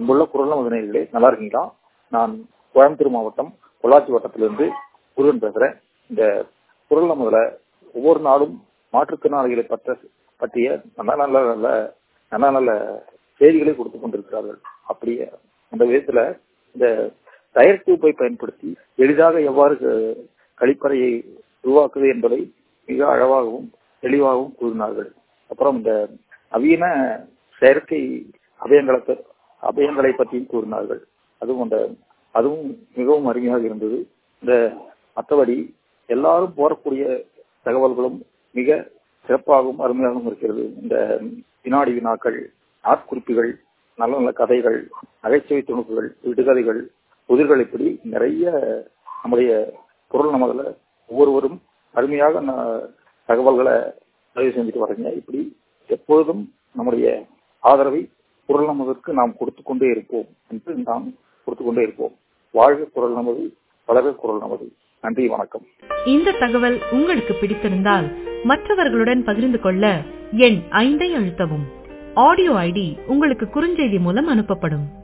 அன்புள்ள குரல் மதுரைகளே நல்லா இருக்கீங்களா நான் கோயம்புத்தூர் மாவட்டம் பொள்ளாச்சி வட்டத்திலிருந்து முருகன் பேசுறேன் இந்த குரல் முதல ஒவ்வொரு நாளும் மாற்றுத்திறனாளிகளை பற்ற பற்றிய நல்ல நல்ல நல்ல நல்ல நல்ல செய்திகளை கொடுத்து கொண்டிருக்கிறார்கள் அப்படியே அந்த விதத்துல இந்த டயர் டியூப்பை பயன்படுத்தி எளிதாக எவ்வாறு கழிப்பறையை உருவாக்குவது என்பதை மிக அழகாகவும் தெளிவாகவும் கூறினார்கள் அப்புறம் இந்த நவீன செயற்கை அபயங்களை அபயங்களை பற்றியும் கூறினார்கள் அதுவும் அந்த அதுவும் மிகவும் அருமையாக இருந்தது இந்த மற்றபடி எல்லாரும் போறக்கூடிய தகவல்களும் மிக சிறப்பாகவும் அருமையாகவும் இருக்கிறது இந்த வினாடி வினாக்கள் நாட்குறிப்புகள் நல்ல நல்ல கதைகள் நகைச்சுவை துணுக்குகள் விடுகதைகள் புதிர்கள் இப்படி நிறைய நம்முடைய பொருள் நமதுல ஒவ்வொருவரும் அருமையாக தகவல்களை பதிவு செஞ்சுட்டு வரீங்க இப்படி எப்பொழுதும் நம்முடைய ஆதரவை குரல் நமதற்கு நாம் கொடுத்து கொண்டே இருப்போம் என்று நாம் கொடுத்து கொண்டே இருப்போம் வாழ்க குரல் நமது வளர குரல் நமது நன்றி வணக்கம் இந்த தகவல் உங்களுக்கு பிடித்திருந்தால் மற்றவர்களுடன் பகிர்ந்து கொள்ள எண் ஐந்தை அழுத்தவும் ஆடியோ ஐடி உங்களுக்கு குறுஞ்செய்தி மூலம் அனுப்பப்படும்